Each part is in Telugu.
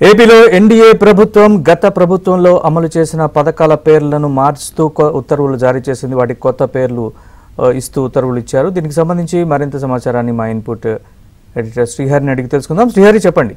ఏపీలో ఎన్డీఏ ప్రభుత్వం గత ప్రభుత్వంలో అమలు చేసిన పథకాల పేర్లను మార్చుతూ కొ- ఉత్తర్వులు జారీ చేసింది వాటికి కొత్త పేర్లు ఆ, ఇస్తూ ఉత్తర్వులు ఇచ్చారు దీనికి సంబంధించి మరింత సమాచారాన్ని మా ఇన్పుట్ ఎడిటర్ శ్రీహరిని అడిగి తెలుసుకుందాం శ్రీహరి చెప్పండి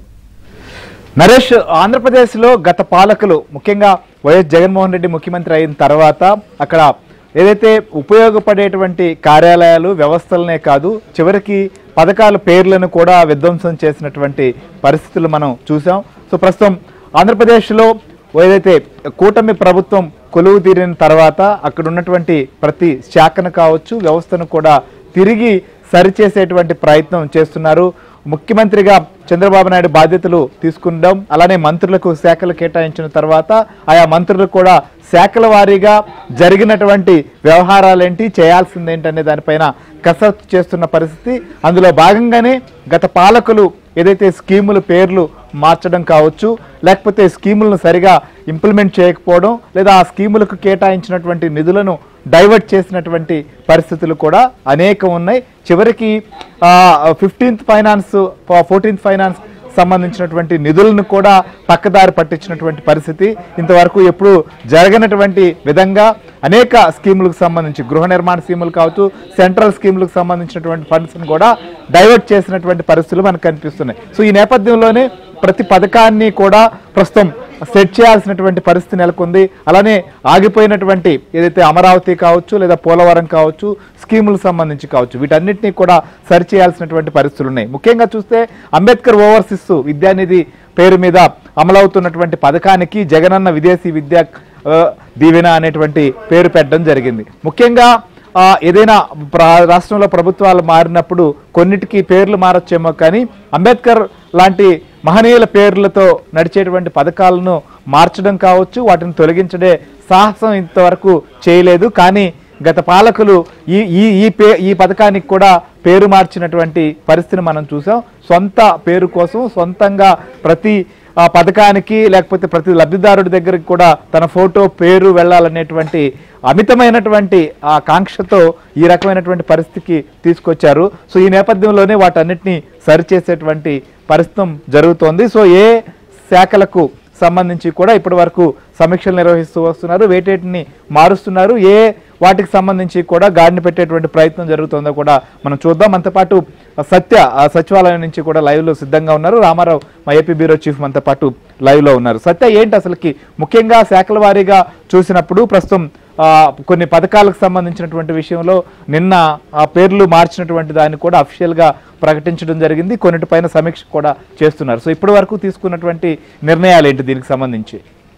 నరేష్ ఆంధ్రప్రదేశ్లో గత పాలకులు ముఖ్యంగా వైఎస్ జగన్మోహన్ రెడ్డి ముఖ్యమంత్రి అయిన తర్వాత అక్కడ ఏదైతే ఉపయోగపడేటువంటి కార్యాలయాలు వ్యవస్థలనే కాదు చివరికి పథకాల పేర్లను కూడా విధ్వంసం చేసినటువంటి పరిస్థితులు మనం చూసాం సో ప్రస్తుతం ఆంధ్రప్రదేశ్లో ఏదైతే కూటమి ప్రభుత్వం కొలువు తీరిన తర్వాత అక్కడ ఉన్నటువంటి ప్రతి శాఖను కావచ్చు వ్యవస్థను కూడా తిరిగి సరిచేసేటువంటి ప్రయత్నం చేస్తున్నారు ముఖ్యమంత్రిగా చంద్రబాబు నాయుడు బాధ్యతలు తీసుకుందాం అలానే మంత్రులకు శాఖలు కేటాయించిన తర్వాత ఆయా మంత్రులు కూడా శాఖల వారీగా జరిగినటువంటి వ్యవహారాలేంటి చేయాల్సిందేంటి అనే దానిపైన కసరత్తు చేస్తున్న పరిస్థితి అందులో భాగంగానే గత పాలకులు ఏదైతే స్కీముల పేర్లు మార్చడం కావచ్చు లేకపోతే స్కీములను సరిగా ఇంప్లిమెంట్ చేయకపోవడం లేదా ఆ స్కీములకు కేటాయించినటువంటి నిధులను డైవర్ట్ చేసినటువంటి పరిస్థితులు కూడా అనేకం ఉన్నాయి చివరికి ఫిఫ్టీన్త్ ఫైనాన్స్ ఫోర్టీన్త్ ఫైనాన్స్ సంబంధించినటువంటి నిధులను కూడా పక్కదారి పట్టించినటువంటి పరిస్థితి ఇంతవరకు ఎప్పుడు జరగనటువంటి విధంగా అనేక స్కీములకు సంబంధించి గృహ నిర్మాణ స్కీములు కావచ్చు సెంట్రల్ స్కీములకు సంబంధించినటువంటి ఫండ్స్ని కూడా డైవర్ట్ చేసినటువంటి పరిస్థితులు మనకు కనిపిస్తున్నాయి సో ఈ నేపథ్యంలోనే ప్రతి పథకాన్ని కూడా ప్రస్తుతం సెట్ చేయాల్సినటువంటి పరిస్థితి నెలకొంది అలానే ఆగిపోయినటువంటి ఏదైతే అమరావతి కావచ్చు లేదా పోలవరం కావచ్చు స్కీములకు సంబంధించి కావచ్చు వీటన్నిటినీ కూడా సరి చేయాల్సినటువంటి పరిస్థితులు ఉన్నాయి ముఖ్యంగా చూస్తే అంబేద్కర్ ఓవర్సీస్ విద్యానిధి పేరు మీద అమలవుతున్నటువంటి పథకానికి జగనన్న విదేశీ విద్యా ఆ, దీవెన అనేటువంటి పేరు పెట్టడం జరిగింది ముఖ్యంగా ఆ, ఏదైనా ప్రా- రాష్ట్రంలో ప్రభుత్వాలు మారినప్పుడు కొన్నిటికి పేర్లు మారొచ్చేమో కానీ అంబేద్కర్ లాంటి మహనీయుల పేర్లతో నడిచేటువంటి పథకాలను మార్చడం కావచ్చు వాటిని తొలగించడే సాహసం ఇంతవరకు చేయలేదు కానీ గత పాలకులు ఈ ఈ ఈ పే ఈ పథకానికి కూడా పేరు మార్చినటువంటి పరిస్థితిని మనం చూసాం సొంత పేరు కోసం సొంతంగా ప్రతి ఆ పథకానికి లేకపోతే ప్రతి లబ్ధిదారుడి దగ్గరికి కూడా తన ఫోటో పేరు వెళ్ళాలనేటువంటి అమితమైనటువంటి ఆ కాంక్షతో ఈ రకమైనటువంటి పరిస్థితికి తీసుకొచ్చారు సో ఈ నేపథ్యంలోనే వాటన్నిటిని సరిచేసేటువంటి పరిస్థితి జరుగుతోంది సో ఏ శాఖలకు సంబంధించి కూడా ఇప్పటి వరకు సమీక్షలు నిర్వహిస్తూ వస్తున్నారు వేటేటిని మారుస్తున్నారు ఏ వాటికి సంబంధించి కూడా గాడిని పెట్టేటువంటి ప్రయత్నం జరుగుతుందో కూడా మనం చూద్దాం అంతపాటు సత్య ఆ సచివాలయం నుంచి కూడా live లో సిద్ధంగా ఉన్నారు రామారావు మా ఏపీ బ్యూరో చీఫ్ మనతో పాటు live లో ఉన్నారు సత్య ఏంటి అసలుకి ముఖ్యంగా శాఖల వారీగా చూసినప్పుడు ప్రస్తుతం ఆ, కొన్ని పథకాలకు సంబంధించినటువంటి విషయంలో నిన్న ఆ పేర్లు మార్చినటువంటి దాన్ని కూడా అఫీషియల్ గా ప్రకటించడం జరిగింది కొన్నిటిపైన సమీక్ష కూడా చేస్తున్నారు సో ఇప్పటి వరకు తీసుకున్నటువంటి నిర్ణయాలు ఏంటి దీనికి సంబంధించి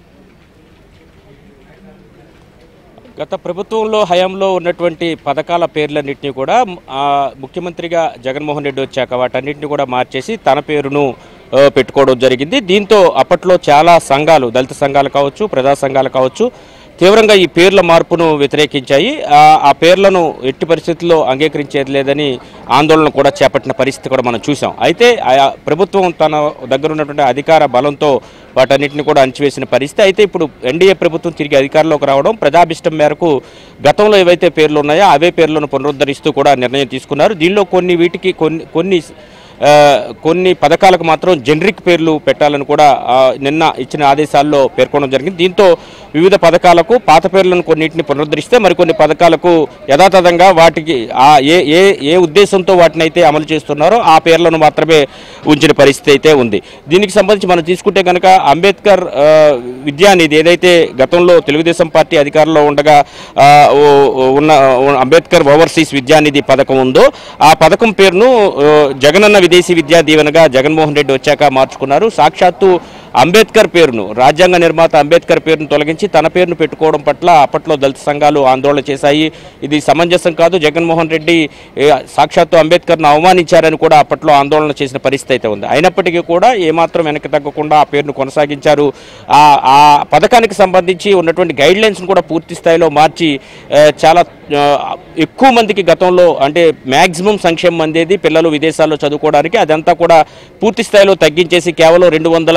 గత ప్రభుత్వంలో హయాంలో ఉన్నటువంటి పథకాల పేర్లన్నింటినీ కూడా ఆ, ముఖ్యమంత్రిగా జగన్మోహన్ రెడ్డి వచ్చాక వాటన్నింటినీ కూడా మార్చేసి తన పేరును ఆ, పెట్టుకోవడం జరిగింది దీంతో అప్పట్లో చాలా సంఘాలు దళిత సంఘాలు కావచ్చు ప్రజా సంఘాలు కావచ్చు తీవ్రంగా ఈ పేర్ల మార్పును వ్యతిరేకించాయి ఆ, ఆ పేర్లను ఎట్టి పరిస్థితుల్లో అంగీకరించేది లేదని ఆందోళన కూడా చేపట్టిన పరిస్థితి కూడా మనం చూసాం అయితే ఆయా ప్రభుత్వం తన దగ్గర ఉన్నటువంటి అధికార బలంతో వాటన్నిటిని కూడా అణచివేసిన పరిస్థితి అయితే ఇప్పుడు ఎన్డీఏ ప్రభుత్వం తిరిగి అధికారంలోకి రావడం ప్రజాభిష్టం మేరకు గతంలో ఏవైతే పేర్లు ఉన్నాయో అవే పేర్లను పునరుద్ధరిస్తూ కూడా నిర్ణయం తీసుకున్నారు దీనిలో కొన్ని వీటికి కొన్ని కొన్ని ఆ, కొన్ని పథకాలకు మాత్రం జనరిక్ పేర్లు పెట్టాలని కూడా ఆ, నిన్న ఇచ్చిన ఆదేశాల్లో పేర్కొనడం జరిగింది దీంతో వివిధ పథకాలకు పాత పేర్లను కొన్నింటిని పునరుద్ధరిస్తే మరికొన్ని పథకాలకు యథాతథంగా వాటికి ఆ ఏ ఏ ఏ ఉద్దేశంతో వాటిని అయితే అమలు చేస్తున్నారో ఆ పేర్లను మాత్రమే ఉంచిన పరిస్థితి అయితే ఉంది దీనికి సంబంధించి మనం తీసుకుంటే కనుక అంబేద్కర్ ఆ, విద్యానిధి ఏదైతే గతంలో తెలుగుదేశం పార్టీ అధికారంలో ఉండగా ఆ, ఓ- ఓ- ఉన్న ఉన్న అంబేద్కర్ ఓవర్సీస్ విద్యానిధి పథకం ఉందో ఆ పథకం పేరును ఆ, జగనన్న విదేశీ విద్యా దీవెనగా జగన్మోహన్ రెడ్డి వచ్చాక మార్చుకున్నారు సాక్షాత్తు అంబేద్కర్ పేరును రాజ్యాంగ నిర్మాత అంబేద్కర్ పేరును తొలగించి తన పేరును పెట్టుకోవడం పట్ల అప్పట్లో దళిత సంఘాలు ఆందోళన చేశాయి ఇది సమంజసం కాదు జగన్మోహన్ రెడ్డి ఏ, సాక్షాత్తు అంబేద్కర్ను అవమానించారని కూడా అప్పట్లో ఆందోళన చేసిన పరిస్థితి అయితే ఉంది అయినప్పటికీ కూడా ఏమాత్రం వెనక్కి తగ్గకుండా ఆ పేరును కొనసాగించారు ఆ ఆ పథకానికి సంబంధించి ఉన్నటువంటి గైడ్ లైన్స్ను కూడా పూర్తి స్థాయిలో మార్చి ఆ, చాలా ఆ, ఎక్కువ మందికి గతంలో అంటే మ్యాక్సిమం సంక్షేమం అందేది పిల్లలు విదేశాల్లో చదువుకోవడానికి అదంతా కూడా పూర్తి స్థాయిలో తగ్గించేసి కేవలం రెండు వందల యూనివర్సిటీ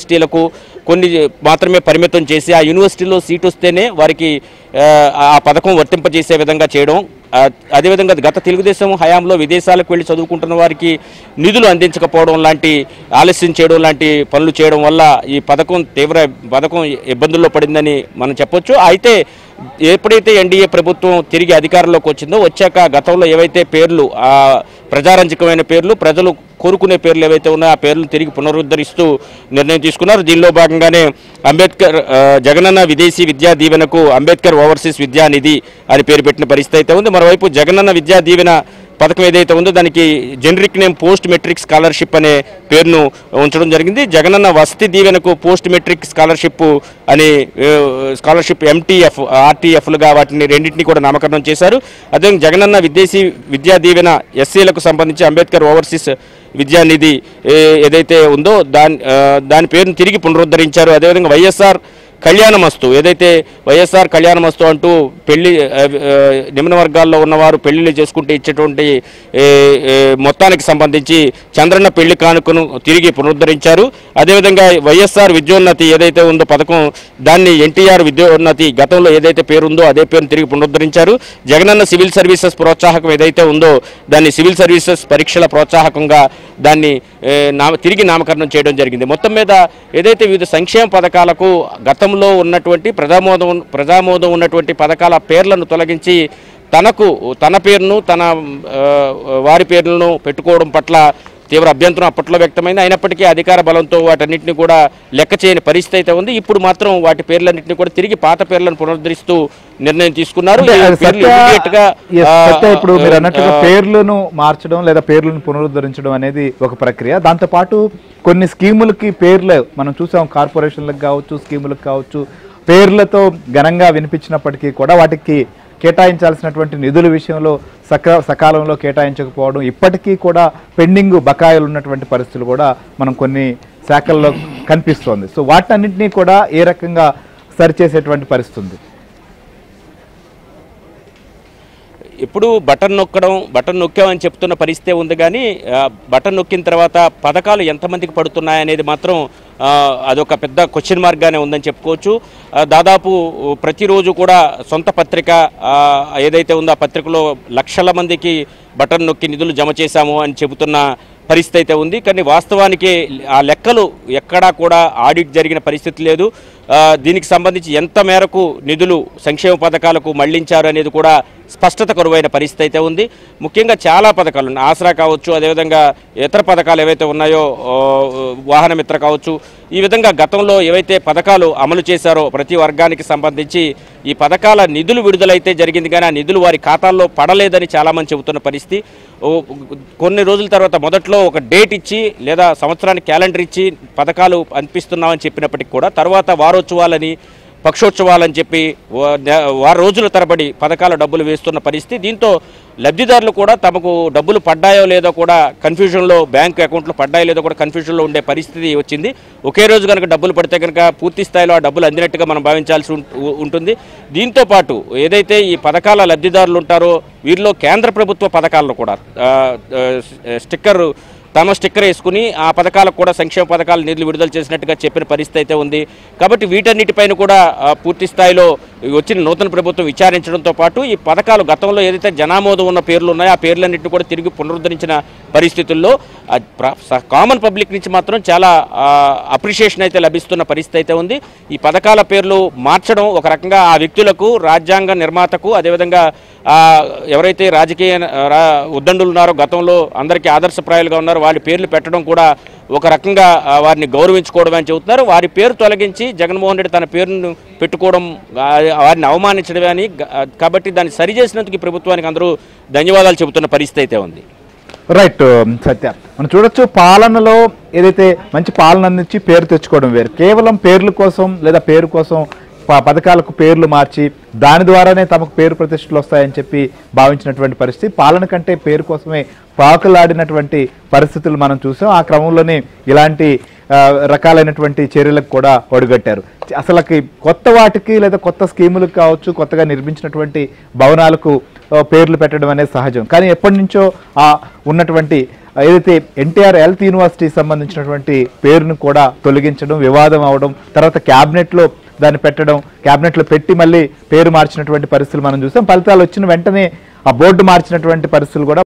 యూనివర్సిటీలకు కొన్ని మాత్రమే పరిమితం చేసి ఆ యూనివర్సిటీలో సీట్ వస్తేనే వారికి ఆ, ఆ పథకం వర్తింపజేసే విధంగా చేయడం ఆ, అదేవిధంగా గత తెలుగుదేశం హయాంలో విదేశాలకు వెళ్ళి చదువుకుంటున్న వారికి నిధులు అందించకపోవడం లాంటి ఆలస్యం చేయడం లాంటి పనులు చేయడం వల్ల ఈ పథకం తీవ్ర పథకం ఇబ్బందుల్లో పడిందని మనం చెప్పొచ్చు అయితే ఎప్పుడైతే ఎన్డీఏ ప్రభుత్వం తిరిగి అధికారంలోకి వచ్చిందో వచ్చాక గతంలో ఏవైతే పేర్లు ఆ ప్రజారంజకమైన పేర్లు ప్రజలు కోరుకునే పేర్లు ఏవైతే ఉన్నాయో ఆ పేర్లు తిరిగి పునరుద్ధరిస్తూ నిర్ణయం తీసుకున్నారు దీనిలో భాగంగానే అంబేద్కర్ ఆ, జగనన్న విదేశీ విద్యా దీవెనకు అంబేద్కర్ ఓవర్సీస్ విద్యానిధి అని పేరు పెట్టిన పరిస్థితి అయితే ఉంది మరోవైపు జగనన్న విద్యా దీవెన పథకం ఏదైతే ఉందో దానికి generic name post matric scholarship అనే పేరును ఉంచడం జరిగింది జగనన్న వసతి దీవెనకు పోస్ట్ మెట్రిక్ స్కాలర్షిప్ అని ఆ, స్కాలర్షిప్ ఎంటీఎఫ్ ఆర్టీఎఫ్లుగా వాటిని రెండింటినీ కూడా నామకరణం చేశారు అదే జగనన్న విదేశీ విద్యా దీవెన ఎస్సీలకు సంబంధించి అంబేద్కర్ ఓవర్సీస్ విద్యానిధి ఏ- ఏదైతే ఉందో దాని ఆ, దాని పేరును తిరిగి పునరుద్ధరించారు అదేవిధంగా వైఎస్ఆర్ కళ్యాణమస్తు ఏదైతే వైఎస్ఆర్ కళ్యాణమస్తు అంటూ పెళ్లి ఆ, ఆ, నిమ్న వర్గాల్లో ఉన్నవారు పెళ్లిళ్ళు చేసుకుంటే ఇచ్చేటువంటి ఏ, ఏ, మొత్తానికి సంబంధించి చంద్రన్న పెళ్లి కానుకను తిరిగి పునరుద్ధరించారు అదేవిధంగా వైఎస్ఆర్ విద్యోన్నతి ఏదైతే ఉందో పథకం దాన్ని ఎన్టీఆర్ విద్యోన్నతి గతంలో ఏదైతే పేరుందో అదే పేరును తిరిగి పునరుద్ధరించారు జగనన్న సివిల్ సర్వీసెస్ ప్రోత్సాహకం ఏదైతే ఉందో దాన్ని సివిల్ సర్వీసెస్ పరీక్షల ప్రోత్సాహకంగా దాన్ని ఏ, నామ తిరిగి నామకరణం చేయడం జరిగింది మొత్తం మీద ఏదైతే వివిధ సంక్షేమ పథకాలకు గతంలో ఉన్నటువంటి ప్రజామోదం ప్రజామోదం ఉన్నటువంటి పథకాల పేర్లను తొలగించి తనకు తన పేరును తన ఆ, వారి పేర్లను పెట్టుకోవడం పట్ల తీవ్ర అభ్యంతరం అప్పట్లో వ్యక్తమైంది అయినప్పటికీ అధికార బలంతో వాటన్నిటిని కూడా లెక్క చేయని పరిస్థితి అయితే ఉంది ఇప్పుడు మాత్రం వాటి పేర్లన్నింటినీ కూడా తిరిగి పాత పేర్లను పునరుద్ధరిస్తూ నిర్ణయం తీసుకున్నారు అంటే ఈ అది పేర్లు సత్య- immediate గా, yes, ఆ, సత్య ఇప్పుడు మీరు ఆ, అన్నట్టుగా ఆ, పేర్లను మార్చడం లేదా పేర్లను పునరుద్ధరించడం అనేది ఒక ప్రక్రియ దాంతో పాటు కొన్ని స్కీములకి పేర్లు మనం చూసాం కార్పొరేషన్లకు కావచ్చు స్కీములకు కావచ్చు పేర్లతో ఘనంగా వినిపించినప్పటికీ కూడా వాటికి కేటాయించాల్సినటువంటి నిధుల విషయంలో సక సకాలంలో కేటాయించకపోవడం ఇప్పటికీ కూడా పెండింగ్ బకాయిలు ఉన్నటువంటి పరిస్థితులు కూడా మనం కొన్ని శాఖల్లో కనిపిస్తోంది సో వాటన్నింటినీ కూడా ఏ రకంగా సరిచేసేటువంటి పరిస్థితి ఉంది ఇప్పుడు బటన్ నొక్కడం బటన్ నొక్కామని చెప్తున్న పరిస్థితే ఉంది కానీ ఆ, బటన్ నొక్కిన తర్వాత పథకాలు ఎంతమందికి పడుతున్నాయనేది మాత్రం ఆ, అదొక పెద్ద క్వశ్చన్ మార్క్గానే ఉందని చెప్పుకోవచ్చు ఆ, దాదాపు ప్రతిరోజు కూడా సొంత పత్రిక ఆ, ఏదైతే ఉందో ఆ పత్రికలో లక్షల మందికి బటన్ నొక్కి నిధులు జమ చేశాము అని చెబుతున్న పరిస్థితి అయితే ఉంది కానీ వాస్తవానికి ఆ లెక్కలు ఎక్కడా కూడా ఆడిట్ జరిగిన పరిస్థితి లేదు ఆ, దీనికి సంబంధించి ఎంత మేరకు నిధులు సంక్షేమ పథకాలకు మళ్లించారు అనేది కూడా స్పష్టత కరువైన పరిస్థితి అయితే ఉంది ముఖ్యంగా చాలా పథకాలు ఉన్నాయి ఆసరా కావచ్చు అదేవిధంగా ఇతర పథకాలు ఏవైతే ఉన్నాయో ఓ, వాహన మిత్ర కావచ్చు ఈ విధంగా గతంలో ఏవైతే పథకాలు అమలు చేశారో ప్రతి వర్గానికి సంబంధించి ఈ పథకాల నిధులు విడుదలైతే జరిగింది కానీ ఆ నిధులు వారి ఖాతాల్లో పడలేదని చాలామంది చెబుతున్న పరిస్థితి ఓ, కొన్ని రోజుల తర్వాత మొదట్లో ఒక డేట్ ఇచ్చి లేదా సంవత్సరానికి క్యాలెండర్ ఇచ్చి పథకాలు అనిపిస్తున్నామని చెప్పినప్పటికీ కూడా తర్వాత వారోత్సవాలని పక్షోత్సవాలని చెప్పి వా- నె- వారం రోజుల తరబడి పథకాల డబ్బులు వేస్తున్న పరిస్థితి దీంతో లబ్ధిదారులు కూడా తమకు డబ్బులు పడ్డాయో లేదో కూడా కన్ఫ్యూజన్లో బ్యాంక్ అకౌంట్లో పడ్డాయో లేదో కూడా కన్ఫ్యూజన్లో ఉండే పరిస్థితి వచ్చింది ఒకే రోజు కనుక డబ్బులు పడితే కనుక పూర్తి స్థాయిలో ఆ డబ్బులు అందినట్టుగా మనం భావించాల్సి ఉం- ఉంటుంది దీంతో పాటు ఏదైతే ఈ పథకాల లబ్ధిదారులు ఉంటారో వీరిలో కేంద్ర ప్రభుత్వ పథకాలను కూడా ఆ, ఆ, స్టిక్కర్ తమ స్టిక్కర్ వేసుకుని ఆ పథకాలకు కూడా సంక్షేమ పథకాలు నిధులు విడుదల చేసినట్టుగా చెప్పిన పరిస్థితి అయితే ఉంది కాబట్టి వీటన్నిటిపైన కూడా ఆ, పూర్తి స్థాయిలో వచ్చిన నూతన ప్రభుత్వం విచారించడంతో పాటు ఈ పథకాలు గతంలో ఏదైతే జనామోదం ఉన్న పేర్లు ఉన్నాయో ఆ పేర్లన్నింటినీ కూడా తిరిగి పునరుద్ధరించిన పరిస్థితుల్లో ఆ ప్ర- స- కామన్ పబ్లిక్ నుంచి మాత్రం చాలా అప్రిషియేషన్ అయితే లభిస్తున్న పరిస్థితి అయితే ఉంది ఈ పథకాల పేర్లు మార్చడం ఒక రకంగా ఆ వ్యక్తులకు రాజ్యాంగ నిర్మాతకు అదేవిధంగా ఆ, ఎవరైతే రాజకీయ ఆ, రా- ఉద్దండులు ఉన్నారో గతంలో అందరికీ ఆదర్శప్రాయాలుగా ఉన్నారో వారి పేర్లు పెట్టడం కూడా ఒక రకంగా ఆ, వారిని గౌరవించుకోవడం అని చెబుతున్నారు వారి పేరు తొలగించి జగన్మోహన్ రెడ్డి తన పేరును పెట్టుకోవడం ఆ, వారిని అవమానించడమే అని గ- కాబట్టి దాన్ని సరిచేసినందుకు ఈ ప్రభుత్వానికి అందరూ ధన్యవాదాలు చెబుతున్న పరిస్థితి అయితే ఉంది రైట్ సత్య మనం చూడొచ్చు పాలనలో ఏదైతే మంచి పాలన అందించి పేరు తెచ్చుకోవడం వేరు కేవలం పేర్ల కోసం లేదా పేరు కోసం ప- పథకాలకు పేర్లు మార్చి దాని ద్వారానే తమకు పేరు ప్రతిష్టలు వస్తాయని చెప్పి భావించినటువంటి పరిస్థితి పాలన కంటే పేరు కోసమే పాకులాడినటువంటి పరిస్థితులు మనం చూసాం ఆ క్రమంలోనే ఇలాంటి ఆ, రకాలైనటువంటి చర్యలకు కూడా ఒడిగట్టారు అసలుకి కొత్త వాటికి లేదా కొత్త స్కీములకు కావచ్చు కొత్తగా నిర్మించినటువంటి భవనాలకు ఆ, పేర్లు పెట్టడం అనేది సహజం కానీ ఎప్పటి నుంచో ఆ ఉన్నటువంటి ఏదైతే ఎన్టీఆర్ హెల్త్ యూనివర్సిటీ సంబంధించినటువంటి పేరును కూడా తొలగించడం వివాదం అవడం తర్వాత క్యాబినెట్లో దాన్ని పెట్టడం క్యాబినెట్లో పెట్టి మళ్ళీ పేరు మార్చినటువంటి పరిస్థితులు మనం చూసాం ఫలితాలు వచ్చిన వెంటనే ఆ బోర్డు మార్చినటువంటి పరిస్థితులు కూడా